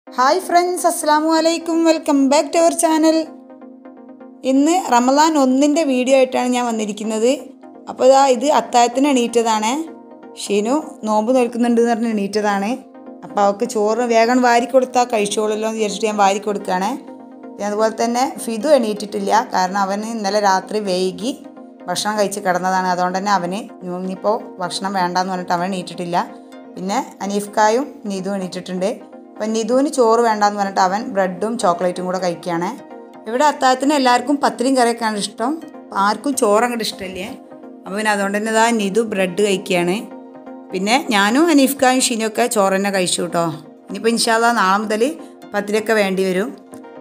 hi friends അസ്സാമു അലൈക്കും welcome back to our channel ഇന്ന് റമദാൻ ഒന്നിൻ്റെ വീഡിയോ ആയിട്ടാണ് ഞാൻ വന്നിരിക്കുന്നത് അപ്പോൾ ഇതാ ഇത് അത്താഴത്തിന് എണീറ്റതാണ് ഷീനു നോമ്പ് നോൽക്കുന്നുണ്ട് എന്ന് പറഞ്ഞ് എണീറ്റതാണ് അപ്പോൾ അവൾക്ക് ചോറ് വേഗം വാരി കൊടുത്താൽ കഴിച്ചോളല്ലോ എന്ന് വിചാരിച്ചിട്ട് ഞാൻ വാരി കൊടുക്കുകയാണ് പിന്നെ അതുപോലെ തന്നെ ഫിദു എണീറ്റിട്ടില്ല കാരണം അവന് ഇന്നലെ രാത്രി വൈകി ഭക്ഷണം കഴിച്ച് കിടന്നതാണ് അതുകൊണ്ട് തന്നെ അവന് ഇനിയിപ്പോൾ ഭക്ഷണം വേണ്ടാന്ന് പറഞ്ഞിട്ട് അവൻ എണീറ്റിട്ടില്ല പിന്നെ അനീഫ്ക്കായും നീതു എണീറ്റിട്ടുണ്ട് അപ്പം നിധുവിന് ചോറ് വേണ്ടാന്ന് പറഞ്ഞിട്ട് അവൻ ബ്രെഡും ചോക്ലേറ്റും കൂടെ കഴിക്കുകയാണ് ഇവിടെ അത്താഴത്തിന് എല്ലാവർക്കും പത്തിരിയും കറിയൊക്കെയാണ് ഇഷ്ടം ആർക്കും ചോറ് അങ്ങോട്ട് ഇഷ്ടമില്ലേ അപ്പോൾ പിന്നെ അതുകൊണ്ട് തന്നെ ഇതാ നിധു ബ്രെഡ് കഴിക്കുകയാണ് പിന്നെ ഞാനും അനീഫ്ക്കായും ഷീനൊക്കെ ചോറ് തന്നെ കഴിച്ചു കേട്ടോ ഇനിയിപ്പോൾ ഇൻഷാല്ല നാളെ മുതൽ പത്തിരിയൊക്കെ വേണ്ടി വരും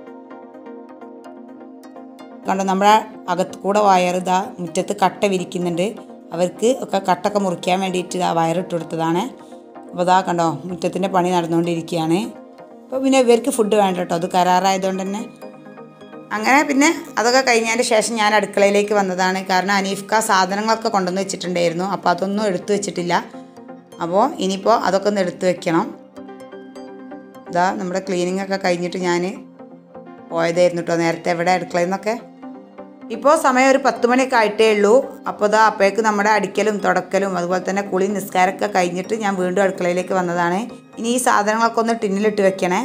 കണ്ടോ നമ്മുടെ അകത്ത് കൂടെ വയറിതാ മുറ്റത്ത് കട്ട വിരിക്കുന്നുണ്ട് അവർക്ക് ഒക്കെ കട്ടൊക്കെ മുറിക്കാൻ വേണ്ടിയിട്ട് ഇതാ വയറിട്ട് കൊടുത്തതാണ് അപ്പോൾ ഇതാ കണ്ടോ മുറ്റത്തിൻ്റെ പണി നടന്നുകൊണ്ടിരിക്കുകയാണ് അപ്പോൾ പിന്നെ ഇവർക്ക് ഫുഡ് വേണ്ട കേട്ടോ അത് കരാറായതുകൊണ്ട് തന്നെ അങ്ങനെ പിന്നെ അതൊക്കെ കഴിഞ്ഞതിന് ശേഷം ഞാൻ അടുക്കളയിലേക്ക് വന്നതാണ് കാരണം അനീഫ്ക സാധനങ്ങളൊക്കെ കൊണ്ടുവന്ന് വെച്ചിട്ടുണ്ടായിരുന്നു അപ്പോൾ അതൊന്നും എടുത്തു വെച്ചിട്ടില്ല അപ്പോൾ ഇനിയിപ്പോൾ അതൊക്കെ ഒന്ന് എടുത്തു വെക്കണം ഇതാ നമ്മുടെ ക്ലീനിങ് ഒക്കെ കഴിഞ്ഞിട്ട് ഞാൻ പോയതായിരുന്നു കേട്ടോ നേരത്തെ എവിടെ അടുക്കളയിൽ നിന്നൊക്കെ ഇപ്പോൾ സമയം ഒരു പത്ത് മണിയൊക്കെ ആയിട്ടേ ഉള്ളൂ അപ്പോൾ ഇതാ അപ്പോഴേക്ക് നമ്മുടെ അടിക്കലും തുടക്കലും അതുപോലെ തന്നെ കുളി നിസ്കാരമൊക്കെ കഴിഞ്ഞിട്ട് ഞാൻ വീണ്ടും അടുക്കളയിലേക്ക് വന്നതാണ് ഇനി ഈ സാധനങ്ങളൊക്കെ ഒന്ന് ടിന്നിലിട്ട് വെക്കണേ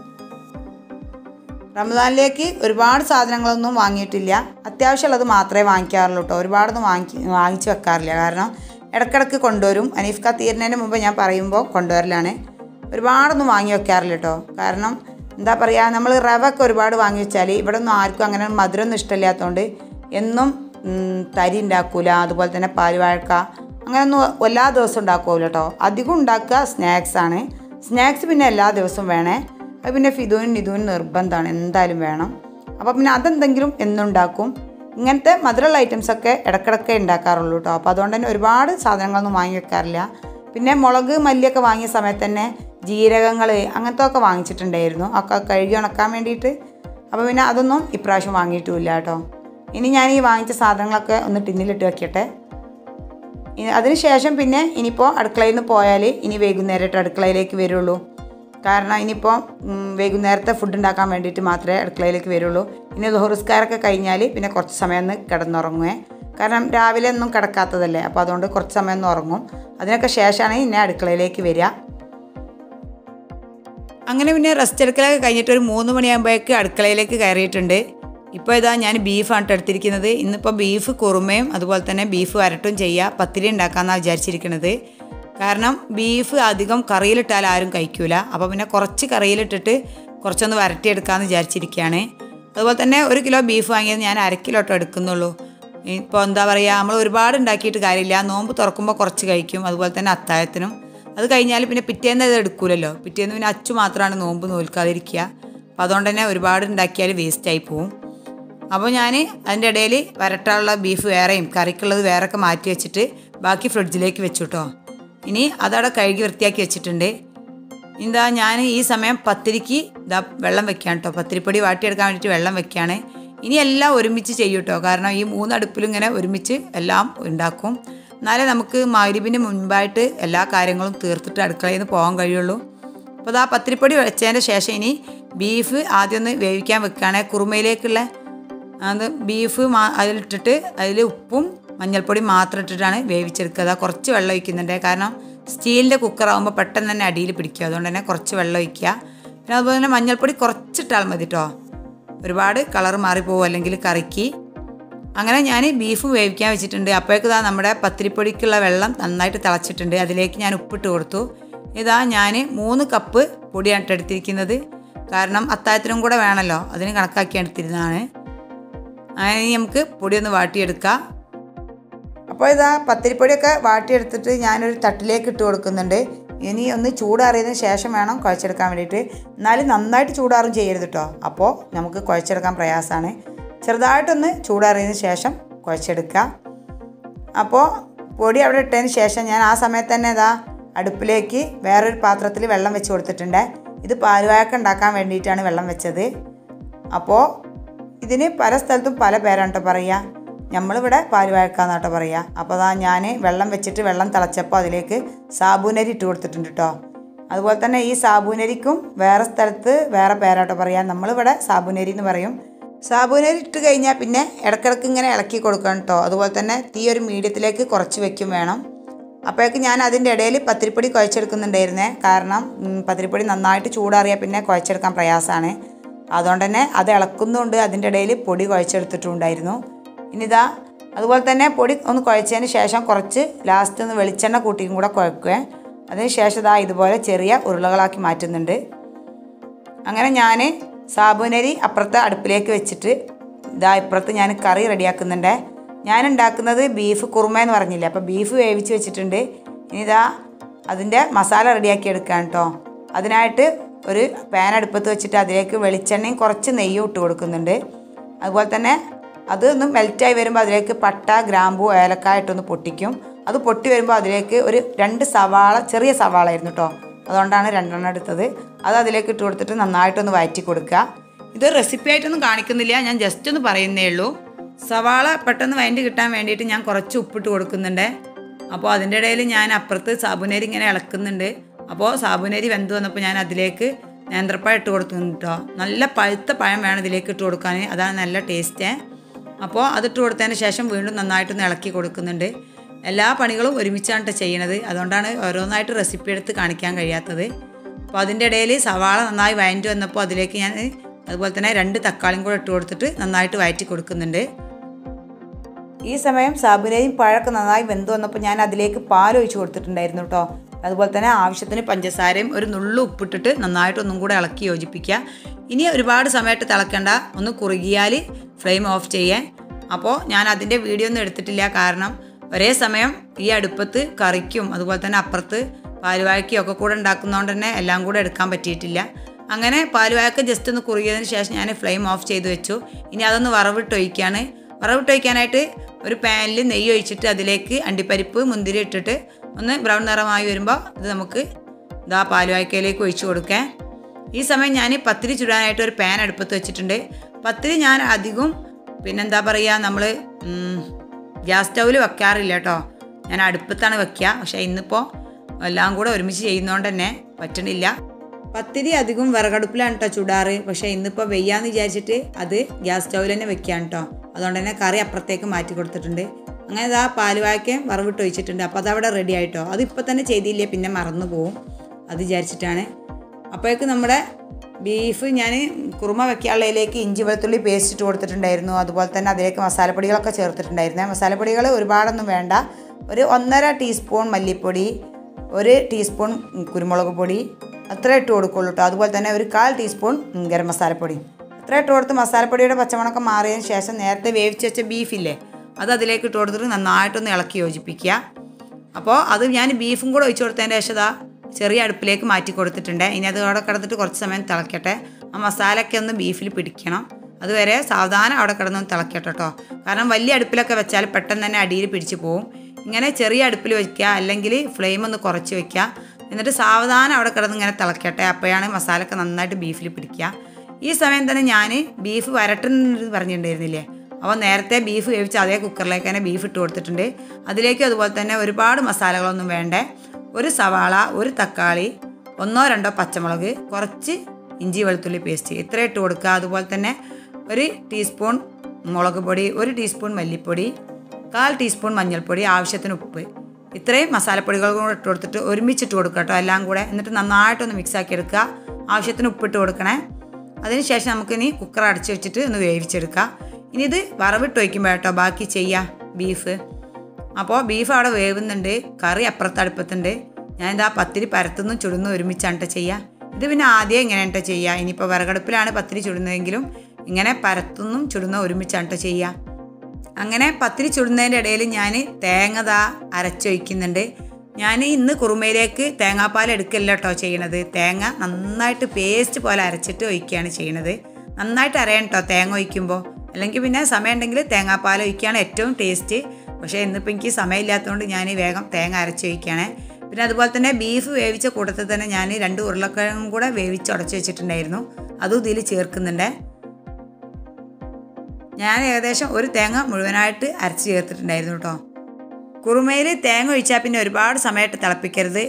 റമദാനിലേക്ക് ഒരുപാട് സാധനങ്ങളൊന്നും വാങ്ങിയിട്ടില്ല അത്യാവശ്യമുള്ളത് മാത്രമേ വാങ്ങിക്കാറുള്ളൂ കേട്ടോ ഒരുപാടൊന്നും വാങ്ങി വാങ്ങിച്ച് വെക്കാറില്ല കാരണം ഇടക്കിടക്ക് കൊണ്ടുവരും അനീഫ്ക തീരുന്നതിന് മുമ്പ് ഞാൻ പറയുമ്പോൾ കൊണ്ടുവരലാണ് ഒരുപാടൊന്നും വാങ്ങി വെക്കാറില്ല കേട്ടോ കാരണം എന്താ പറയുക നമ്മൾ റവ ഒക്കെ ഒരുപാട് വാങ്ങി വെച്ചാൽ ഇവിടെ ഒന്നും ആർക്കും അങ്ങനെ മധുരമൊന്നും ഇഷ്ടമില്ലാത്തതുകൊണ്ട് എന്നും ഉം, തരി ഉണ്ടാക്കൂല അതുപോലെ തന്നെ പാൽവാഴക്ക അങ്ങനെയൊന്നും എല്ലാ ദിവസവും ഉണ്ടാക്കൂല കേട്ടോ അധികം ഉണ്ടാക്കുക സ്നാക്സ് ആണ് സ്നാക്സ് പിന്നെ എല്ലാ ദിവസവും വേണേ അത് പിന്നെ ഫിദുവിനും നിധുവിനും നിർബന്ധമാണ് എന്തായാലും വേണം അപ്പോൾ പിന്നെ അതെന്തെങ്കിലും എന്നുണ്ടാക്കും ഇങ്ങനത്തെ മധുരമുള്ള ഐറ്റംസൊക്കെ ഇടക്കിടക്കേ ഉണ്ടാക്കാറുള്ളൂ കേട്ടോ അപ്പോൾ അതുകൊണ്ട് തന്നെ ഒരുപാട് സാധനങ്ങളൊന്നും വാങ്ങി വെക്കാറില്ല പിന്നെ മുളക് മല്ലിയൊക്കെ വാങ്ങിയ സമയത്ത് തന്നെ ജീരകങ്ങൾ അങ്ങനത്തെ ഒക്കെ വാങ്ങിച്ചിട്ടുണ്ടായിരുന്നു ഒക്കെ കഴുകി ഉണക്കാൻ വേണ്ടിയിട്ട് അപ്പോൾ പിന്നെ അതൊന്നും ഇപ്രാവശ്യം വാങ്ങിയിട്ടുമില്ല കേട്ടോ ഇനി ഞാൻ ഈ വാങ്ങിച്ച സാധനങ്ങളൊക്കെ ഒന്ന് ടിന്നിലിട്ട് വെക്കട്ടെ ഇനി അതിനുശേഷം പിന്നെ ഇനിയിപ്പോൾ അടുക്കളയിൽ നിന്ന് പോയാൽ ഇനി വൈകുന്നേരമായിട്ട് അടുക്കളയിലേക്ക് വരുള്ളൂ കാരണം ഇനിയിപ്പോൾ ഉം, വൈകുന്നേരത്തെ ഫുഡ് ഉണ്ടാക്കാൻ വേണ്ടിയിട്ട് മാത്രമേ അടുക്കളയിലേക്ക് വരുള്ളൂ ഇനി ദുഹുറിസ്കാരൊക്കെ കഴിഞ്ഞാൽ പിന്നെ കുറച്ച് സമയം ഒന്ന് കിടന്നുറങ്ങുവേ കാരണം രാവിലെ ഒന്നും കിടക്കാത്തതല്ലേ അപ്പോൾ അതുകൊണ്ട് കുറച്ച് സമയം ഒന്ന് ഉറങ്ങും അതിനൊക്കെ ശേഷമാണ് ഇന്നെ അടുക്കളയിലേക്ക് വരിക അങ്ങനെ പിന്നെ റെസ്റ്റ് എടുക്കലൊക്കെ കഴിഞ്ഞിട്ട് ഒരു മൂന്ന് മണിയാകുമ്പോഴേക്ക് അടുക്കളയിലേക്ക് കയറിയിട്ടുണ്ട് ഇപ്പോൾ ഇതാ ഞാൻ ബീഫാണ് ട്ടോ എടുത്തിരിക്കുന്നത് ഇന്നിപ്പോൾ ബീഫ് കുറുമയും അതുപോലെ തന്നെ ബീഫ് വരട്ടും ചെയ്യുക പത്തിരി ഉണ്ടാക്കാമെന്നാണ് വിചാരിച്ചിരിക്കുന്നത് കാരണം ബീഫ് അധികം കറിയിലിട്ടാൽ ആരും കഴിക്കൂല അപ്പോൾ പിന്നെ കുറച്ച് കറിയിലിട്ടിട്ട് കുറച്ചൊന്ന് വരട്ടിയെടുക്കാമെന്ന് വിചാരിച്ചിരിക്കുകയാണ് അതുപോലെ തന്നെ ഒരു കിലോ ബീഫ് വാങ്ങിയത് ഞാൻ അര കിലോ ട്ടോ എടുക്കുന്നുള്ളൂ ഇപ്പോൾ എന്താ പറയുക നമ്മൾ ഒരുപാട് ഉണ്ടാക്കിയിട്ട് കാര്യമില്ല നോമ്പ് തുറക്കുമ്പോൾ കുറച്ച് കഴിക്കും അതുപോലെ തന്നെ അത്താഴത്തിനും അത് കഴിഞ്ഞാൽ പിന്നെ പിറ്റേന്ന് അത് എടുക്കൂലല്ലോ പിറ്റേന്ന് പിന്നെ അച്ചു മാത്രമാണ് നോമ്പ് നോൽക്കാതിരിക്കുക അപ്പോൾ അതുകൊണ്ട് തന്നെ ഒരുപാട് ഉണ്ടാക്കിയാൽ വേസ്റ്റായി പോവും അപ്പോൾ ഞാൻ അതിൻ്റെ ഇടയിൽ വരട്ടാനുള്ള ബീഫ് വേറെയും കറിക്കുള്ളത് വേറെയൊക്കെ മാറ്റി വെച്ചിട്ട് ബാക്കി ഫ്രിഡ്ജിലേക്ക് വെച്ചു കേട്ടോ ഇനി അതവിടെ കഴുകി വൃത്തിയാക്കി വെച്ചിട്ടുണ്ട് എന്താ ഞാൻ ഈ സമയം പത്തിരിക്ക് ഇതാ വെള്ളം വെക്കുകയാണ് കേട്ടോ പത്തിരിപ്പൊടി വാട്ടിയെടുക്കാൻ വേണ്ടിയിട്ട് വെള്ളം വെക്കുകയാണ് ഇനി എല്ലാം ഒരുമിച്ച് ചെയ്യും കേട്ടോ കാരണം ഈ മൂന്ന് അടുപ്പിലും ഇങ്ങനെ ഒരുമിച്ച് എല്ലാം ഉണ്ടാക്കും എന്നാലേ നമുക്ക് മരുവിന് മുൻപായിട്ട് എല്ലാ കാര്യങ്ങളും തീർത്തിട്ട് അടുക്കളയിൽ നിന്ന് പോകാൻ കഴിയുള്ളൂ അപ്പോൾ ഇതാ പത്തിരിപ്പൊടി വെച്ചതിൻ്റെ ശേഷം ഇനി ബീഫ് ആദ്യം ഒന്ന് വേവിക്കാൻ വെക്കുകയാണ് കുറുമയിലേക്കുള്ള അത് ബീഫ് മാ അതിലിട്ടിട്ട് അതിൽ ഉപ്പും മഞ്ഞൾപ്പൊടി മാത്രം ഇട്ടിട്ടാണ് വേവിച്ചെടുക്കുക അതാ കുറച്ച് വെള്ളം ഒഴിക്കുന്നുണ്ട് കാരണം സ്റ്റീലിൻ്റെ കുക്കറാകുമ്പോൾ പെട്ടെന്ന് തന്നെ അടിയിൽ പിടിക്കുക അതുകൊണ്ട് തന്നെ കുറച്ച് വെള്ളം ഒഴിക്കുക പിന്നെ അതുപോലെ തന്നെ മഞ്ഞൾപ്പൊടി കുറച്ചിട്ടാൽ മതി കേട്ടോ ഒരുപാട് കളർ മാറിപ്പോവും അല്ലെങ്കിൽ കറിക്ക് അങ്ങനെ ഞാൻ ബീഫ് വേവിക്കാൻ വെച്ചിട്ടുണ്ട് അപ്പോഴേക്ക് ഇതാ നമ്മുടെ പത്തിരിപ്പൊടിക്കുള്ള വെള്ളം നന്നായിട്ട് തിളച്ചിട്ടുണ്ട് അതിലേക്ക് ഞാൻ ഉപ്പിട്ട് കൊടുത്തു ഇതാ ഞാൻ മൂന്ന് കപ്പ് പൊടിയാണ് ട്ടോ എടുത്തിരിക്കുന്നത് കാരണം അത്താഴത്തിനും കൂടെ വേണമല്ലോ അതിന് കണക്കാക്കി എടുത്തിരുന്നതാണ് അങ്ങനെ ഇനി നമുക്ക് പൊടി ഒന്ന് വാട്ടിയെടുക്കാം അപ്പോൾ ഇതാ പത്തിരിപ്പൊടിയൊക്കെ വാട്ടിയെടുത്തിട്ട് ഞാനൊരു തട്ടിലേക്ക് ഇട്ട് കൊടുക്കുന്നുണ്ട് ഇനി ഒന്ന് ചൂടാറിയതിന് ശേഷം വേണം കുഴച്ചെടുക്കാൻ വേണ്ടിയിട്ട് എന്നാലും നന്നായിട്ട് ചൂടാറും ചെയ്യരുത് കേട്ടോ അപ്പോൾ നമുക്ക് കുഴച്ചെടുക്കാൻ പ്രയാസമാണ് ചെറുതായിട്ടൊന്ന് ചൂടാറിയതിന് ശേഷം കുഴച്ചെടുക്കുക അപ്പോൾ പൊടി അവിടെ ഇട്ടതിന് ശേഷം ഞാൻ ആ സമയത്ത് തന്നെ ഇതാ അടുപ്പിലേക്ക് വേറൊരു പാത്രത്തിൽ വെള്ളം വെച്ച് കൊടുത്തിട്ടുണ്ട് ഇത് പാലുവായൊക്കെ ഉണ്ടാക്കാൻ വേണ്ടിയിട്ടാണ് വെള്ളം വെച്ചത് അപ്പോൾ ഇതിന് പല സ്ഥലത്തും പല പേരാണ് കേട്ടോ പറയുക നമ്മളിവിടെ പാലുവാഴക്കാന്ന് കേട്ടോ പറയുക അപ്പോൾ അതാ ഞാൻ വെള്ളം വെച്ചിട്ട് വെള്ളം തിളച്ചപ്പോൾ അതിലേക്ക് സാബൂനരി ഇട്ട് കൊടുത്തിട്ടുണ്ട് കേട്ടോ അതുപോലെ തന്നെ ഈ സാബൂനരിക്കും വേറെ സ്ഥലത്ത് വേറെ പേരാട്ടോ പറയാം നമ്മളിവിടെ സാബൂനരി എന്ന് പറയും സാബൂനരി ഇട്ട് കഴിഞ്ഞാൽ പിന്നെ ഇടക്കിടക്ക് ഇങ്ങനെ ഇളക്കി കൊടുക്കണം കേട്ടോ അതുപോലെ തന്നെ തീ ഒരു മീഡിയത്തിലേക്ക് കുറച്ച് വെക്കും വേണം അപ്പോഴേക്ക് ഞാൻ അതിൻ്റെ ഇടയിൽ പത്തിരിപ്പൊടി കുഴച്ചെടുക്കുന്നുണ്ടായിരുന്നേ കാരണം ഉം, പത്തിരിപ്പൊടി നന്നായിട്ട് ചൂടാറിയാൽ പിന്നെ കുഴച്ചെടുക്കാൻ പ്രയാസമാണ് അതുകൊണ്ട് തന്നെ അത് ഇളക്കുന്നുണ്ട് അതിൻ്റെ ഇടയിൽ പൊടി കുഴച്ചെടുത്തിട്ടുണ്ടായിരുന്നു ഇനിതാ അതുപോലെ തന്നെ പൊടി ഒന്ന് കുഴച്ചതിന് ശേഷം കുറച്ച് ലാസ്റ്റ് ഒന്ന് വെളിച്ചെണ്ണ കൂട്ടിയും കൂടെ കുഴക്കുക അതിന് ശേഷം ഇതാ ഇതുപോലെ ചെറിയ ഉരുളകളാക്കി മാറ്റുന്നുണ്ട് അങ്ങനെ ഞാൻ സാബുനരി അപ്പുറത്തെ അടുപ്പിലേക്ക് വെച്ചിട്ട് ഇതാ ഇപ്പുറത്ത് ഞാൻ കറി റെഡിയാക്കുന്നുണ്ട് ഞാൻ ഉണ്ടാക്കുന്നത് ബീഫ് കുറുമ എന്ന് പറഞ്ഞില്ലേ അപ്പോൾ ബീഫ് വേവിച്ച് വെച്ചിട്ടുണ്ട് ഇനി ഇതാ അതിൻ്റെ മസാല റെഡിയാക്കി എടുക്കാൻ കേട്ടോ അതിനായിട്ട് ഒരു പാൻ അടുപ്പത്ത് വെച്ചിട്ട് അതിലേക്ക് വെളിച്ചെണ്ണയും കുറച്ച് നെയ്യും ഇട്ട് കൊടുക്കുന്നുണ്ട് അതുപോലെ തന്നെ അത് ഒന്ന് മെൽറ്റായി വരുമ്പോൾ അതിലേക്ക് പട്ട ഗ്രാമ്പു ഏലക്കായ ഇട്ടൊന്ന് പൊട്ടിക്കും അത് പൊട്ടി വരുമ്പോൾ അതിലേക്ക് ഒരു രണ്ട് സവാള ചെറിയ സവാള ആയിരുന്നു കേട്ടോ അതുകൊണ്ടാണ് രണ്ടെണ്ണം എടുത്തത് അത് അതിലേക്ക് ഇട്ട് കൊടുത്തിട്ട് നന്നായിട്ടൊന്ന് വഴറ്റി കൊടുക്കുക ഇത് റെസിപ്പി ആയിട്ടൊന്നും കാണിക്കുന്നില്ല ഞാൻ ജസ്റ്റ് ഒന്ന് പറയുന്നേ ഉള്ളൂ സവാള പെട്ടെന്ന് വഴണ്ടി കിട്ടാൻ വേണ്ടിയിട്ട് ഞാൻ കുറച്ച് ഉപ്പിട്ട് കൊടുക്കുന്നുണ്ട് അപ്പോൾ അതിൻ്റെ ഇടയിൽ ഞാൻ അപ്പുറത്ത് സാബുനരി ഇങ്ങനെ ഇളക്കുന്നുണ്ട് അപ്പോൾ സാബുനരി വെന്ത് വന്നപ്പോൾ ഞാൻ അതിലേക്ക് നേന്ത്രപ്പഴം ഇട്ട് കൊടുക്കുന്നുണ്ട് കേട്ടോ നല്ല പഴുത്ത പഴം വേണം ഇതിലേക്ക് ഇട്ട് കൊടുക്കാൻ അതാണ് നല്ല ടേസ്റ്റ് അപ്പോൾ അതിട്ട് കൊടുത്തതിന് ശേഷം വീണ്ടും നന്നായിട്ടൊന്ന് ഇളക്കി കൊടുക്കുന്നുണ്ട് എല്ലാ പണികളും ഒരുമിച്ചാണ് ട്ടോ ചെയ്യണത് അതുകൊണ്ടാണ് ഓരോന്നായിട്ട് റെസിപ്പി എടുത്ത് കാണിക്കാൻ കഴിയാത്തത് അപ്പോൾ അതിൻ്റെ ഇടയിൽ സവാള നന്നായി വഴറ്റി വന്നപ്പോൾ അതിലേക്ക് ഞാൻ അതുപോലെ തന്നെ രണ്ട് തക്കാളിയും കൂടെ ഇട്ട് കൊടുത്തിട്ട് നന്നായിട്ട് വഴറ്റി കൊടുക്കുന്നുണ്ട് ഈ സമയം സാബുനയും പഴമൊക്കെ നന്നായി വെന്ത് വന്നപ്പോൾ ഞാൻ അതിലേക്ക് പാൽ ഒഴിച്ച് കൊടുത്തിട്ടുണ്ടായിരുന്നു കേട്ടോ അതുപോലെ തന്നെ ആവശ്യത്തിന് പഞ്ചസാരയും ഒരു നുള്ളു ഉപ്പിട്ടിട്ട് നന്നായിട്ട് ഒന്നും കൂടെ ഇളക്കി യോജിപ്പിക്കുക ഇനി ഒരുപാട് സമയത്ത് തിളക്കണ്ട ഒന്ന് കുറുകിയാൽ ഫ്ലെയിം ഓഫ് ചെയ്യാൻ അപ്പോൾ ഞാൻ അതിൻ്റെ വീഡിയോ ഒന്നും എടുത്തിട്ടില്ല കാരണം ഒരേ സമയം ഈ അടുപ്പത്ത് കറിക്കും അതുപോലെ തന്നെ അപ്പുറത്ത് പാലുവാഴയ്ക്കും ഒക്കെ കൂടെ ഉണ്ടാക്കുന്നതുകൊണ്ട് തന്നെ എല്ലാം കൂടെ എടുക്കാൻ പറ്റിയിട്ടില്ല അങ്ങനെ പാലുവാഴക്ക ജസ്റ്റ് ഒന്ന് കുറുകിയതിന് ശേഷം ഞാൻ ഫ്ലെയിം ഓഫ് ചെയ്ത് വെച്ചു ഇനി അതൊന്ന് വറവിട്ട് ഒഴിക്കുകയാണ് വറവിട്ട് ഒഴിക്കാനായിട്ട് ഒരു പാനിൽ നെയ്യ് ഒഴിച്ചിട്ട് അതിലേക്ക് അണ്ടിപ്പരിപ്പ് മുന്തിരി ഇട്ടിട്ട് ഒന്ന് ബ്രൗൺ നിറമായി വരുമ്പോൾ ഇത് നമുക്ക് ഇതാ പാലുവായ്ക്കയിലേക്ക് ഒഴിച്ചു കൊടുക്കാം ഈ സമയം ഞാൻ പത്തിരി ചുടാനായിട്ട് ഒരു പാൻ അടുപ്പത്ത് വെച്ചിട്ടുണ്ട് പത്തിരി ഞാൻ അധികം പിന്നെന്താ പറയുക നമ്മൾ ഗ്യാസ് സ്റ്റൗവിൽ വെക്കാറില്ല കേട്ടോ ഞാൻ അടുപ്പത്താണ് വെക്കുക പക്ഷേ ഇന്നിപ്പോൾ എല്ലാം കൂടെ ഒരുമിച്ച് ചെയ്യുന്നതുകൊണ്ട് തന്നെ പറ്റണില്ല പത്തിരി അധികം വിറകടുപ്പിലാണ് കേട്ടോ ചുടാറ് പക്ഷേ ഇന്നിപ്പോൾ വെയ്യാന്ന് വിചാരിച്ചിട്ട് അത് ഗ്യാസ് സ്റ്റൗവിൽ തന്നെ വെക്കുകയാണ് കേട്ടോ അതുകൊണ്ട് തന്നെ കറി അപ്പുറത്തേക്ക് മാറ്റി കൊടുത്തിട്ടുണ്ട് അങ്ങനെ ഇതാ പാലുവായ്ക്കയും വറവിട്ട് ഒഴിച്ചിട്ടുണ്ട് അപ്പോൾ അതവിടെ റെഡി ആയിട്ടോ അത് ഇപ്പോൾ തന്നെ ചെയ്തില്ലേ പിന്നെ മറന്നു പോവും അത് വിചാരിച്ചിട്ടാണ് അപ്പോഴേക്ക് നമ്മുടെ ബീഫ് ഞാൻ കുറുമ വെക്കാനുള്ളതിലേക്ക് ഇഞ്ചി വെളുത്തുള്ളി പേസ്റ്റ് ഇട്ട് കൊടുത്തിട്ടുണ്ടായിരുന്നു അതുപോലെ തന്നെ അതിലേക്ക് മസാലപ്പൊടികളൊക്കെ ചേർത്തിട്ടുണ്ടായിരുന്നു മസാലപ്പൊടികൾ ഒരുപാടൊന്നും വേണ്ട ഒരു ഒന്നര ടീസ്പൂൺ മല്ലിപ്പൊടി ഒരു ടീസ്പൂൺ കുരുമുളക് പൊടി അത്ര ഇട്ട് കൊടുക്കുള്ളൂ കേട്ടോ അതുപോലെ തന്നെ ഒരു കാൽ ടീസ്പൂൺ ഗരം മസാലപ്പൊടി അത്ര ഇട്ട് കൊടുത്ത് മസാലപ്പൊടിയുടെ പച്ചമണക്കം മാറിയതിന് ശേഷം നേരത്തെ വേവിച്ച് വെച്ച ബീഫില്ലേ അത് അതിലേക്ക് ഇട്ട് കൊടുത്തിട്ട് നന്നായിട്ടൊന്ന് ഇളക്കി യോജിപ്പിക്കുക അപ്പോൾ അത് ഞാൻ ബീഫും കൂടെ ഒഴിച്ചു കൊടുത്തതിൻ്റെ ശേഷം ദാ ചെറിയ അടുപ്പിലേക്ക് മാറ്റി കൊടുത്തിട്ടുണ്ട് ഇനി അത് അവിടെ കിടന്നിട്ട് കുറച്ച് സമയം തിളക്കട്ടെ ആ മസാലയൊക്കെ ഒന്ന് ബീഫിൽ പിടിക്കണം അതുവരെ സാവധാനം അവിടെ കിടന്നൊന്ന് തിളക്കട്ടെ കേട്ടോ കാരണം വലിയ അടുപ്പിലൊക്കെ വെച്ചാൽ പെട്ടെന്ന് തന്നെ അടിയിൽ പിടിച്ച് പോവും ഇങ്ങനെ ചെറിയ അടുപ്പിൽ വയ്ക്കുക അല്ലെങ്കിൽ ഫ്ലെയിം ഒന്ന് കുറച്ച് വെക്കുക എന്നിട്ട് സാവധാനം അവിടെ കിടന്ന് ഇങ്ങനെ തിളക്കട്ടെ അപ്പോഴാണ് മസാലയൊക്കെ നന്നായിട്ട് ബീഫിൽ പിടിക്കുക ഈ സമയം തന്നെ ഞാൻ ബീഫ് വരട്ടുന്നത് പറഞ്ഞിട്ടുണ്ടായിരുന്നില്ലേ അപ്പോൾ നേരത്തെ ബീഫ് വേവിച്ച് അതേ കുക്കറിലേക്ക് തന്നെ ബീഫ് ഇട്ട് കൊടുത്തിട്ടുണ്ട് അതിലേക്ക് അതുപോലെ തന്നെ ഒരുപാട് മസാലകളൊന്നും വേണ്ടേ ഒരു സവാള ഒരു തക്കാളി ഒന്നോ രണ്ടോ പച്ചമുളക് കുറച്ച് ഇഞ്ചി വെളുത്തുള്ളി പേസ്റ്റ് ഇത്ര ഇട്ട് കൊടുക്കുക അതുപോലെ തന്നെ ഒരു ടീസ്പൂൺ മുളക് പൊടി ഒരു ടീസ്പൂൺ മല്ലിപ്പൊടി കാൽ ടീസ്പൂൺ മഞ്ഞൾപ്പൊടി ആവശ്യത്തിന് ഉപ്പ് ഇത്രയും മസാലപ്പൊടികൾ കൂടെ ഇട്ട് കൊടുത്തിട്ട് ഒരുമിച്ചിട്ട് കൊടുക്കുക കേട്ടോ എല്ലാം കൂടെ എന്നിട്ട് നന്നായിട്ടൊന്ന് മിക്സ് ആക്കി എടുക്കുക ആവശ്യത്തിന് ഉപ്പിട്ട് കൊടുക്കണേ അതിനുശേഷം നമുക്കിനി കുക്കർ അടച്ച് വെച്ചിട്ട് ഒന്ന് വേവിച്ചെടുക്കാം ഇനി ഇത് വറവിട്ട് വയ്ക്കുമ്പോൾ കേട്ടോ ബാക്കി ചെയ്യാം ബീഫ് അപ്പോൾ ബീഫ് അവിടെ വേവുന്നുണ്ട് കറി അപ്പുറത്ത് അടുപ്പത്തുണ്ട് ഞാനിതാ പത്തിരി പരത്തുന്നു ചുടുന്നു ഒരുമിച്ചാണ് കേട്ടോ ചെയ്യുക ഇത് പിന്നെ ആദ്യം ഇങ്ങനെയാണ് കേട്ടോ ചെയ്യുക ഇനിയിപ്പോൾ വിറകടുപ്പിലാണ് പത്തിരി ചുടുന്നതെങ്കിലും ഇങ്ങനെ പരത്തുന്നും ചുടുന്ന ഒരുമിച്ചാണ് കേട്ടോ ചെയ്യുക അങ്ങനെ പത്തിരി ചുടുന്നതിൻ്റെ ഇടയിൽ ഞാൻ തേങ്ങ ദാ അരച്ചൊഴിക്കുന്നുണ്ട് ഞാൻ ഇന്ന് കുറുമയിലേക്ക് തേങ്ങാപ്പാൽ എടുക്കല്ല കേട്ടോ ചെയ്യണത് തേങ്ങ നന്നായിട്ട് പേസ്റ്റ് പോലെ അരച്ചിട്ട് ഒഴിക്കുകയാണ് ചെയ്യണത് നന്നായിട്ട് അരയണം കേട്ടോ തേങ്ങ ഒഴിക്കുമ്പോൾ അല്ലെങ്കിൽ പിന്നെ സമയം ഉണ്ടെങ്കിൽ തേങ്ങാപ്പാൽ ഒഴിക്കുകയാണ് ഏറ്റവും ടേസ്റ്റ് പക്ഷേ ഇന്നിപ്പോൾ എനിക്ക് സമയമില്ലാത്തതുകൊണ്ട് ഞാൻ വേഗം തേങ്ങ അരച്ചൊഴിക്കുകയാണ് പിന്നെ അതുപോലെ തന്നെ ബീഫ് വേവിച്ച കൂട്ടത്തിൽ തന്നെ ഞാൻ രണ്ട് ഉരുളക്കിഴങ്ങും കൂടെ വേവിച്ച് ഉടച്ച് വെച്ചിട്ടുണ്ടായിരുന്നു അതും ഇതിൽ ചേർക്കുന്നുണ്ട് ഞാൻ ഏകദേശം ഒരു തേങ്ങ മുഴുവനായിട്ട് അരച്ച് ചേർത്തിട്ടുണ്ടായിരുന്നു കേട്ടോ കുറുമയിൽ തേങ്ങ ഒഴിച്ചാൽ പിന്നെ ഒരുപാട് സമയമായിട്ട് തിളപ്പിക്കരുത്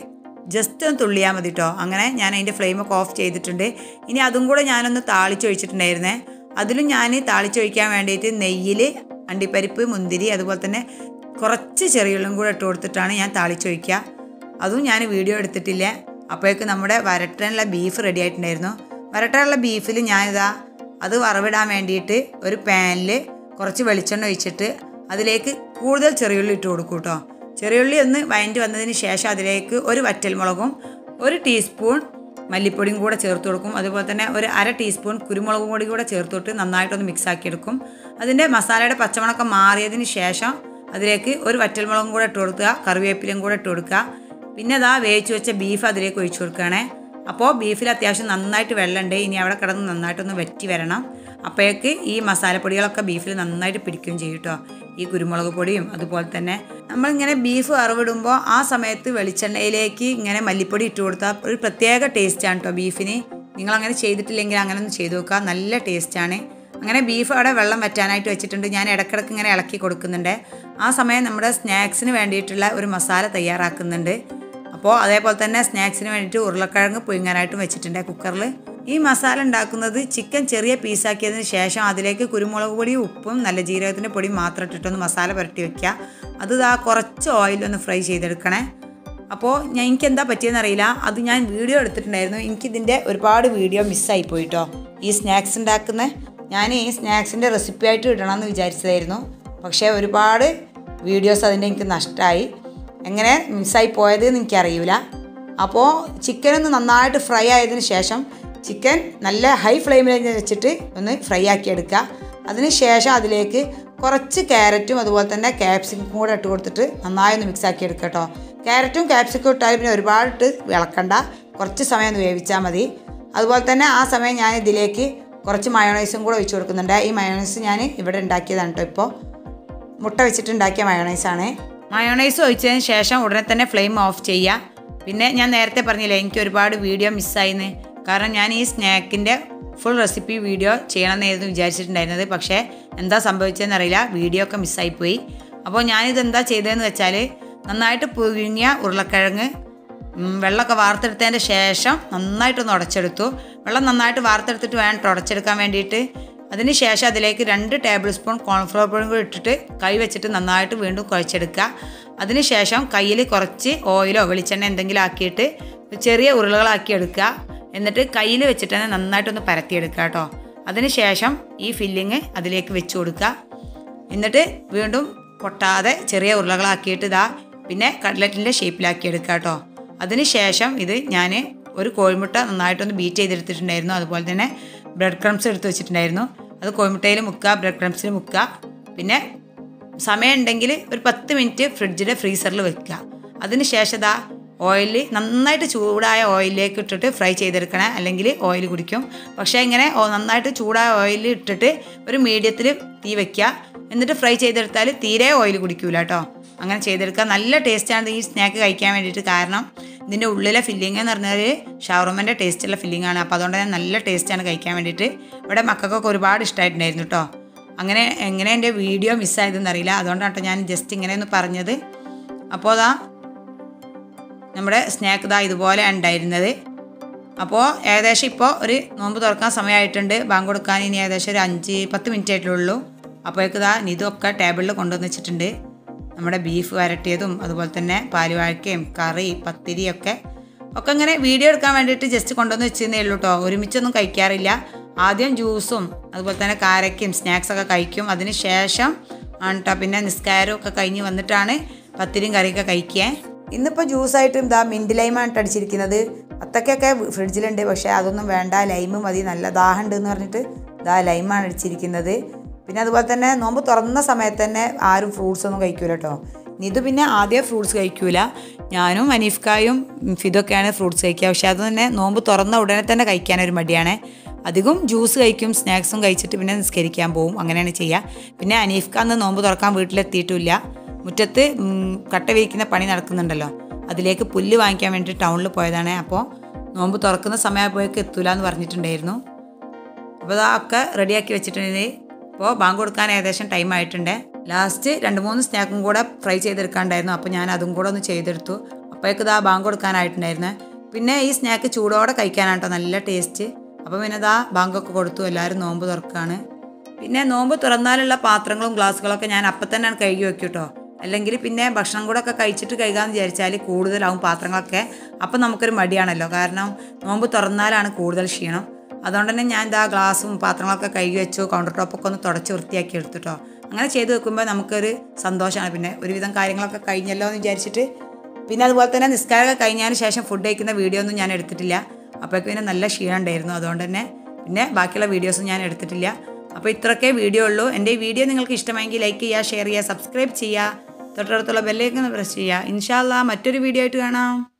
ജസ്റ്റ് ഒന്ന് തുള്ളിയാൽ മതി കേട്ടോ അങ്ങനെ ഞാൻ അതിൻ്റെ ഫ്ലെയിമൊക്കെ ഓഫ് ചെയ്തിട്ടുണ്ട് ഇനി അതും കൂടെ ഞാനൊന്ന് താളിച്ചൊഴിച്ചിട്ടുണ്ടായിരുന്നേ അതിലും ഞാൻ താളിച്ചൊഴിക്കാൻ വേണ്ടിയിട്ട് നെയ്യിൽ അണ്ടിപ്പരിപ്പ് മുന്തിരി അതുപോലെ തന്നെ കുറച്ച് ചെറിയുള്ളും കൂടെ ഇട്ട് കൊടുത്തിട്ടാണ് ഞാൻ താളിച്ചൊഴിക്കുക അതും ഞാൻ വീഡിയോ എടുത്തിട്ടില്ല അപ്പോഴേക്ക് നമ്മുടെ വരട്ടാനുള്ള ബീഫ് റെഡി ആയിട്ടുണ്ടായിരുന്നു വരട്ടാനുള്ള ബീഫിൽ ഞാനിതാ അത് വറവിടാൻ വേണ്ടിയിട്ട് ഒരു പാനിൽ കുറച്ച് വെളിച്ചെണ്ണ ഒഴിച്ചിട്ട് അതിലേക്ക് കൂടുതൽ ചെറിയുള്ളി ഇട്ട് കൊടുക്കും കേട്ടോ ചെറിയുള്ളി ഒന്ന് വഴറ്റി വന്നതിന് ശേഷം അതിലേക്ക് ഒരു വറ്റൽമുളകും ഒരു ടീസ്പൂൺ മല്ലിപ്പൊടിയും കൂടെ ചേർത്ത് കൊടുക്കും അതുപോലെ തന്നെ ഒരു അര ടീസ്പൂൺ കുരുമുളകും പൊടി കൂടെ ചേർത്തിട്ട് നന്നായിട്ടൊന്ന് മിക്സ് ആക്കി എടുക്കും അതിൻ്റെ മസാലയുടെ പച്ചമണക്ക മാറിയതിന് ശേഷം അതിലേക്ക് ഒരു വറ്റൽമുളകും കൂടെ ഇട്ട് കൊടുക്കുക കറിവേപ്പിലയും കൂടെ ഇട്ട് കൊടുക്കുക പിന്നെ അതാ വേവിച്ച് വെച്ച ബീഫ് അതിലേക്ക് ഒഴിച്ചു കൊടുക്കുകയാണേ അപ്പോൾ ബീഫിൽ അത്യാവശ്യം നന്നായിട്ട് വെള്ളമുണ്ട് ഇനി അവിടെ കിടന്ന് നന്നായിട്ടൊന്ന് വറ്റി വരണം അപ്പോഴേക്ക് ഈ മസാലപ്പൊടികളൊക്കെ ബീഫിൽ നന്നായിട്ട് പിടിക്കുകയും ചെയ്യും കേട്ടോ ഈ കുരുമുളക് പൊടിയും അതുപോലെ തന്നെ നമ്മളിങ്ങനെ ബീഫ് വറവിടുമ്പോൾ ആ സമയത്ത് വെളിച്ചെണ്ണയിലേക്ക് ഇങ്ങനെ മല്ലിപ്പൊടി ഇട്ട് കൊടുത്താൽ ഒരു പ്രത്യേക ടേസ്റ്റാണ് കേട്ടോ ബീഫിന് നിങ്ങൾ അങ്ങനെ ചെയ്തിട്ടില്ലെങ്കിൽ അങ്ങനെ ഒന്ന് ചെയ്ത് നോക്കുക നല്ല ടേസ്റ്റാണ് അങ്ങനെ ബീഫ് അവിടെ വെള്ളം വറ്റാനായിട്ട് വെച്ചിട്ടുണ്ട് ഞാൻ ഇടക്കിടക്ക് ഇങ്ങനെ ഇളക്കി കൊടുക്കുന്നുണ്ട് ആ സമയം നമ്മുടെ സ്നാക്സിന് വേണ്ടിയിട്ടുള്ള ഒരു മസാല തയ്യാറാക്കുന്നുണ്ട് അപ്പോൾ അതേപോലെ തന്നെ സ്നാക്സിന് വേണ്ടിയിട്ട് ഉരുളക്കിഴങ്ങ് പുഴുങ്ങാനായിട്ടും വെച്ചിട്ടുണ്ട് കുക്കറിൽ ഈ മസാല ഉണ്ടാക്കുന്നത് ചിക്കൻ ചെറിയ പീസാക്കിയതിന് ശേഷം അതിലേക്ക് കുരുമുളക് പൊടിയും ഉപ്പും നല്ല ജീരകത്തിൻ്റെ പൊടിയും മാത്രം ഇട്ടിട്ടൊന്ന് മസാല പുരട്ടി വെക്കുക അത് ഇതാ കുറച്ച് ഓയിലൊന്ന് ഫ്രൈ ചെയ്തെടുക്കണേ അപ്പോൾ ഞാൻ എനിക്ക് എന്താ പറ്റിയെന്ന് അറിയില്ല അത് ഞാൻ വീഡിയോ എടുത്തിട്ടുണ്ടായിരുന്നു എനിക്കിതിൻ്റെ ഒരുപാട് വീഡിയോ മിസ്സായി പോയിട്ടോ ഈ സ്നാക്സ് ഉണ്ടാക്കുന്ന ഞാൻ ഈ സ്നാക്സിൻ്റെ റെസിപ്പി ആയിട്ട് ഇടണമെന്ന് വിചാരിച്ചതായിരുന്നു പക്ഷേ ഒരുപാട് വീഡിയോസ് അതിൻ്റെ എനിക്ക് നഷ്ടമായി എങ്ങനെ മിസ്സായി പോയത് എന്ന് എനിക്കറിയില്ല അപ്പോൾ ചിക്കൻ ഒന്ന് നന്നായിട്ട് ഫ്രൈ ആയതിനു ശേഷം ചിക്കൻ നല്ല ഹൈ ഫ്ലെയിമിൽ വെച്ചിട്ട് ഒന്ന് ഫ്രൈ ആക്കി എടുക്കുക അതിന് ശേഷം അതിലേക്ക് കുറച്ച് ക്യാരറ്റും അതുപോലെ തന്നെ ക്യാപ്സിക്കും കൂടെ ഇട്ട് കൊടുത്തിട്ട് നന്നായി ഒന്ന് മിക്സ് ആക്കി എടുക്കുക കേട്ടോ ക്യാരറ്റും ക്യാപ്സിക്കും ഇട്ടാൽ പിന്നെ ഒരുപാട് ഇട്ട് വിളക്കണ്ട കുറച്ച് സമയം ഒന്ന് വേവിച്ചാൽ മതി അതുപോലെ തന്നെ ആ സമയം ഞാൻ ഇതിലേക്ക് കുറച്ച് മയോണൈസും കൂടെ ഒഴിച്ച് കൊടുക്കുന്നുണ്ട് ഈ മയോണൈസ് ഞാൻ ഇവിടെ ഉണ്ടാക്കിയതാണ് കേട്ടോ ഇപ്പോൾ മുട്ട വെച്ചിട്ട് ഉണ്ടാക്കിയ മയോണൈസാണ് മയോണൈസ് ഒഴിച്ചതിന് ശേഷം ഉടനെ തന്നെ ഫ്ലെയിം ഓഫ് ചെയ്യുക പിന്നെ ഞാൻ നേരത്തെ പറഞ്ഞില്ലേ എനിക്ക് ഒരുപാട് വീഡിയോ മിസ്സായിന്ന് കാരണം ഞാൻ ഈ സ്നാക്കിൻ്റെ ഫുൾ റെസിപ്പി വീഡിയോ ചെയ്യണമെന്നായിരുന്നു വിചാരിച്ചിട്ടുണ്ടായിരുന്നത് പക്ഷേ എന്താ സംഭവിച്ചതെന്ന് അറിയില്ല വീഡിയോ ഒക്കെ മിസ്സായിപ്പോയി അപ്പോൾ ഞാനിത് എന്താ ചെയ്തതെന്ന് വെച്ചാൽ നന്നായിട്ട് പുഴുങ്ങിയ ഉരുളക്കിഴങ്ങ് ഉം, വെള്ളമൊക്കെ വാർത്തെടുത്തതിൻ്റെ ശേഷം നന്നായിട്ടൊന്ന് ഉടച്ചെടുത്തു വെള്ളം നന്നായിട്ട് വാർത്തെടുത്തിട്ട് വേണം ട്ടോ ഉടച്ചെടുക്കാൻ വേണ്ടിയിട്ട് അതിന് ശേഷം അതിലേക്ക് രണ്ട് ടേബിൾ സ്പൂൺ കോൺഫ്ലവർ പൊടിയും കൂടി ഇട്ടിട്ട് കൈ വെച്ചിട്ട് നന്നായിട്ട് വീണ്ടും കുഴച്ചെടുക്കുക അതിന് ശേഷം കയ്യിൽ കുറച്ച് ഓയിലോ വെളിച്ചെണ്ണ എന്തെങ്കിലും ആക്കിയിട്ട് ചെറിയ ഉരുളകളാക്കി എടുക്കുക എന്നിട്ട് കയ്യിൽ വെച്ചിട്ട് തന്നെ നന്നായിട്ടൊന്ന് പരത്തിയെടുക്കുക കേട്ടോ അതിന് ശേഷം ഈ ഫില്ലിങ് അതിലേക്ക് വെച്ച് കൊടുക്കുക എന്നിട്ട് വീണ്ടും പൊട്ടാതെ ചെറിയ ഉരുളകളാക്കിയിട്ട് ഇതാ പിന്നെ കട്ലറ്റിൻ്റെ ഷേപ്പിലാക്കി എടുക്കുക കേട്ടോ അതിന് ശേഷം ഇത് ഞാൻ ഒരു കോഴിമുട്ട നന്നായിട്ടൊന്ന് ബീറ്റ് ചെയ്തെടുത്തിട്ടുണ്ടായിരുന്നു അതുപോലെ തന്നെ ബ്രെഡ് ക്രംസ് എടുത്ത് വെച്ചിട്ടുണ്ടായിരുന്നു അത് കോഴിമുട്ടയിൽ മുക്കുക ബ്രെഡ് ക്രംസിൽ മുക്കുക പിന്നെ സമയം ഉണ്ടെങ്കിൽ ഒരു പത്ത് മിനിറ്റ് ഫ്രിഡ്ജിൽ ഫ്രീസറിൽ വെക്കുക അതിന് ശേഷം ഇതാ ഓയിൽ നന്നായിട്ട് ചൂടായ ഓയിലിലേക്ക് ഇട്ടിട്ട് ഫ്രൈ ചെയ്തെടുക്കണേ അല്ലെങ്കിൽ ഓയിൽ കുടിക്കും പക്ഷേ ഇങ്ങനെ ഓ- നന്നായിട്ട് ചൂടായ ഓയിൽ ഇട്ടിട്ട് ഒരു മീഡിയത്തിൽ തീ വെക്കുക എന്നിട്ട് ഫ്രൈ ചെയ്തെടുത്താൽ തീരെ ഓയിൽ കുടിക്കൂല കേട്ടോ അങ്ങനെ ചെയ്തെടുക്കുക നല്ല ടേസ്റ്റാണ് ഈ സ്നാക്ക് കഴിക്കാൻ വേണ്ടിയിട്ട് കാരണം ഇതിൻ്റെ ഉള്ളിലെ ഫില്ലിംഗ് എന്ന് പറഞ്ഞാൽ ഷവർമൻ്റെ ടേസ്റ്റുള്ള ഫില്ലിംഗ് ആണ് അപ്പോൾ അതുകൊണ്ട് തന്നെ നല്ല ടേസ്റ്റാണ് കഴിക്കാൻ വേണ്ടിയിട്ട് ഇവിടെ മക്കൾക്കൊക്കെ ഒരുപാട് ഇഷ്ടമായിട്ടുണ്ടായിരുന്നു കേട്ടോ അങ്ങനെ എങ്ങനെ എൻ്റെ വീഡിയോ മിസ്സായതെന്ന് അറിയില്ല അതുകൊണ്ടാണ് കേട്ടോ ഞാൻ ജസ്റ്റ് ഇങ്ങനെ ഒന്ന് പറഞ്ഞത് അപ്പോൾ അതാ നമ്മുടെ സ്നാക്ക് ഇതാ ഇതുപോലെ ഉണ്ടായിരുന്നത് അപ്പോൾ ഏകദേശം ഇപ്പോൾ ഒരു നോമ്പ് തുറക്കാൻ സമയമായിട്ടുണ്ട് ബാങ്ക് കൊടുക്കാൻ ഇനി ഏകദേശം ഒരു അഞ്ച് പത്ത് മിനിറ്റ് ആയിട്ടുള്ളൂ അപ്പോഴേക്ക് ഇതാ ഇതൊക്കെ ടേബിളിൽ കൊണ്ടുവന്ന് വെച്ചിട്ടുണ്ട് നമ്മുടെ ബീഫ് വരട്ടിയതും അതുപോലെ തന്നെ പാലുവാഴക്കയും കറി പത്തിരിയൊക്കെ ഒക്കെ ഇങ്ങനെ വീഡിയോ എടുക്കാൻ വേണ്ടിയിട്ട് ജസ്റ്റ് കൊണ്ടുവന്ന് വെച്ചിരുന്നേ ഉള്ളൂ കേട്ടോ ഒരുമിച്ചൊന്നും കഴിക്കാറില്ല ആദ്യം ജ്യൂസും അതുപോലെ തന്നെ കാരക്കയും സ്നാക്സൊക്കെ കഴിക്കും അതിന് ശേഷം ആണ് കേട്ടോ പിന്നെ നിസ്കാരം ഒക്കെ കഴിഞ്ഞ് വന്നിട്ടാണ് പത്തിരിയും കറിയൊക്കെ കഴിക്കുക ഇന്നിപ്പോൾ ജ്യൂസായിട്ട് ഇതാ മിൻറ്റ് ലൈമാണ് ട്ടോ അടിച്ചിരിക്കുന്നത് അത്തക്കൊക്കെ ഫ്രിഡ്ജിലുണ്ട് പക്ഷേ അതൊന്നും വേണ്ട ലൈമ് മതി നല്ല ദാഹമുണ്ട് എന്ന് പറഞ്ഞിട്ട് ഇതാ ലൈമാണ് അടിച്ചിരിക്കുന്നത് പിന്നെ അതുപോലെ തന്നെ നോമ്പ് തുറന്ന സമയത്ത് തന്നെ ആരും ഫ്രൂട്ട്സ് ഒന്നും കഴിക്കൂല കേട്ടോ ഇത് പിന്നെ ആദ്യം ഫ്രൂട്ട്സ് കഴിക്കൂല ഞാനും അനീഫ്ക്കായും ഫിതൊക്കെയാണ് ഫ്രൂട്ട്സ് കഴിക്കുക പക്ഷേ അത് തന്നെ നോമ്പ് തുറന്ന ഉടനെ തന്നെ കഴിക്കാനൊരു മടിയാണ് അധികം ജ്യൂസ് കഴിക്കും സ്നാക്സും കഴിച്ചിട്ട് പിന്നെ നിസ്കരിക്കാൻ പോകും അങ്ങനെയാണ് ചെയ്യുക പിന്നെ അനീഫ്ക്ക അന്ന് നോമ്പ് തുറക്കാൻ വീട്ടിലെത്തിയിട്ടില്ല മുറ്റത്ത് ഉം, കട്ട വിരിക്കുന്ന പണി നടക്കുന്നുണ്ടല്ലോ അതിലേക്ക് പുല്ല് വാങ്ങിക്കാൻ വേണ്ടി ടൗണിൽ പോയതാണ് അപ്പോൾ നോമ്പ് തുറക്കുന്ന സമയമായപ്പോഴേക്ക് എത്തൂല എന്ന് പറഞ്ഞിട്ടുണ്ടായിരുന്നു അപ്പോൾ അതൊക്കെ റെഡിയാക്കി വെച്ചിട്ടുണ്ട് ഇപ്പോൾ ബാങ്ക് കൊടുക്കാൻ ഏകദേശം ടൈം ആയിട്ടുണ്ട് ലാസ്റ്റ് രണ്ട് മൂന്ന് സ്നാക്കും കൂടെ ഫ്രൈ ചെയ്തെടുക്കാണ്ടായിരുന്നു അപ്പോൾ ഞാൻ അതും കൂടെ ഒന്ന് ചെയ്തെടുത്തു അപ്പോഴേക്ക് ഇതാ ബാങ്ക് കൊടുക്കാനായിട്ടുണ്ടായിരുന്നേ പിന്നെ ഈ സ്നാക്ക് ചൂടോടെ കഴിക്കാനാണ് കേട്ടോ നല്ല ടേസ്റ്റ് അപ്പോൾ പിന്നെ ഇതാ ബാങ്കൊക്കെ കൊടുത്തു എല്ലാവരും നോമ്പ് തുറക്കാണ് പിന്നെ നോമ്പ് തുറന്നാലുള്ള പാത്രങ്ങളും ഗ്ലാസ്സുകളൊക്കെ ഞാൻ അപ്പം തന്നെയാണ് കഴുകി വെക്കും കേട്ടോ അല്ലെങ്കിൽ പിന്നെ ഭക്ഷണം കൂടെ ഒക്കെ കഴിച്ചിട്ട് കഴുകാമെന്ന് വിചാരിച്ചാൽ കൂടുതലാവും പാത്രങ്ങളൊക്കെ അപ്പം നമുക്കൊരു മടിയാണല്ലോ കാരണം നോമ്പ് തുറന്നാലാണ് കൂടുതൽ ക്ഷീണം അതുകൊണ്ട് തന്നെ ഞാൻ ഇതാ ഗ്ലാസും പാത്രങ്ങളൊക്കെ കഴുകി വെച്ചു കൗണ്ടർ ടോപ്പൊക്കെ ഒന്ന് തുടച്ച് വൃത്തിയാക്കി എടുത്തിട്ടോ അങ്ങനെ ചെയ്ത് വെക്കുമ്പോൾ നമുക്കൊരു സന്തോഷമാണ് പിന്നെ ഒരുവിധം കാര്യങ്ങളൊക്കെ കഴിഞ്ഞല്ലോ എന്ന് വിചാരിച്ചിട്ട് പിന്നെ അതുപോലെ തന്നെ നിസ്കാരമൊക്കെ കഴിഞ്ഞതിന് ശേഷം ഫുഡ് കഴിക്കുന്ന വീഡിയോ ഒന്നും ഞാൻ എടുത്തിട്ടില്ല അപ്പോഴേക്കും പിന്നെ നല്ല ക്ഷീണം ഉണ്ടായിരുന്നു അതുകൊണ്ട് തന്നെ പിന്നെ ബാക്കിയുള്ള വീഡിയോസും ഞാൻ എടുത്തിട്ടില്ല അപ്പോൾ ഇത്രയൊക്കെ വീഡിയോ ഉള്ളൂ എൻ്റെ ഈ വീഡിയോ നിങ്ങൾക്ക് ഇഷ്ടമായെങ്കിൽ ലൈക്ക് ചെയ്യുക ഷെയർ ചെയ്യുക സബ്സ്ക്രൈബ് ചെയ്യുക തൊട്ടടുത്തുള്ള ബെല്ലേക്ക് പ്രസ് ചെയ്യുക ഇൻഷാല്ല മറ്റൊരു വീഡിയോ ആയിട്ട് കാണാം